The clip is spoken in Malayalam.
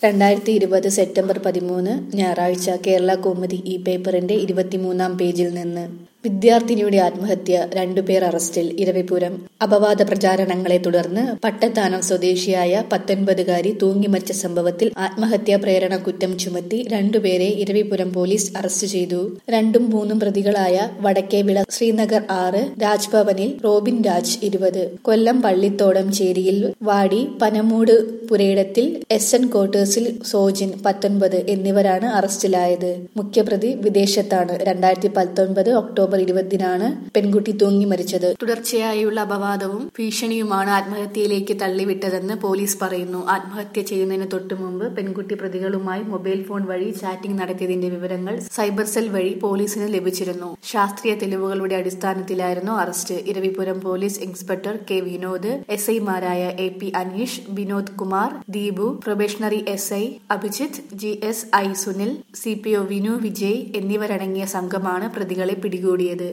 രണ്ടായിരത്തി ഇരുപത് സെപ്റ്റംബർ പതിമൂന്ന് ഞായറാഴ്ച കേരള കൗമുദി ഈ പേപ്പറിന്റെ ഇരുപത്തിമൂന്നാം പേജിൽ നിന്ന് വിദ്യാർത്ഥിനിയുടെ ആത്മഹത്യ രണ്ടുപേർ അറസ്റ്റിൽ ഇരവിപുരം അപവാദ പ്രചാരണങ്ങളെ തുടർന്ന് പട്ടത്താനം സ്വദേശിയായ പത്തൊൻപതുകാരി തൂങ്ങിമരിച്ച സംഭവത്തിൽ ആത്മഹത്യാ പ്രേരണ കുറ്റം ചുമത്തി രണ്ടുപേരെ ഇരവിപുരം പോലീസ് അറസ്റ്റ് ചെയ്തു രണ്ടും മൂന്നും പ്രതികളായ വടക്കേവിള ശ്രീനഗർ ആറ് രാജ്ഭവനിൽ റോബിൻ രാജ് ഇരുപത് കൊല്ലം പള്ളിത്തോടം ചേരിയിൽ വാടി പനമൂട് പുരയിടത്തിൽ എസ് എൻ ക്വാർട്ടേഴ്സിൽ സോജിൻ പത്തൊൻപത് എന്നിവരാണ് അറസ്റ്റിലായത് മുഖ്യപ്രതി വിദേശത്താണ് രണ്ടായിരത്തി പത്തൊൻപത് ഒക്ടോബർ ഇരുപതിനാണ് പെൺകുട്ടി തൂങ്ങി മരിച്ചത് തുടർച്ചയായുള്ള അപവാദവും ഭീഷണിയുമാണ് ആത്മഹത്യയിലേക്ക് തള്ളിവിട്ടതെന്ന് പോലീസ് പറയുന്നു ആത്മഹത്യ ചെയ്യുന്നതിന് തൊട്ടു മുമ്പ് പെൺകുട്ടി പ്രതികളുമായി മൊബൈൽ ഫോൺ വഴി ചാറ്റിംഗ് നടത്തിയതിന്റെ വിവരങ്ങൾ സൈബർ സെൽ വഴി പോലീസിന് ലഭിച്ചിരുന്നു ശാസ്ത്രീയ തെളിവുകളുടെ അടിസ്ഥാനത്തിലായിരുന്നു arrest Eravipuram police inspector K Vinod S ഐമാരായ A P Aneesh Vinod Kumar Deepu probationary S I Abhijith G S I Sunil C P O Vinu Vijay എന്നിവരടങ്ങിയ സംഘമാണ് പ്രതികളെ പിടികൂടിയത്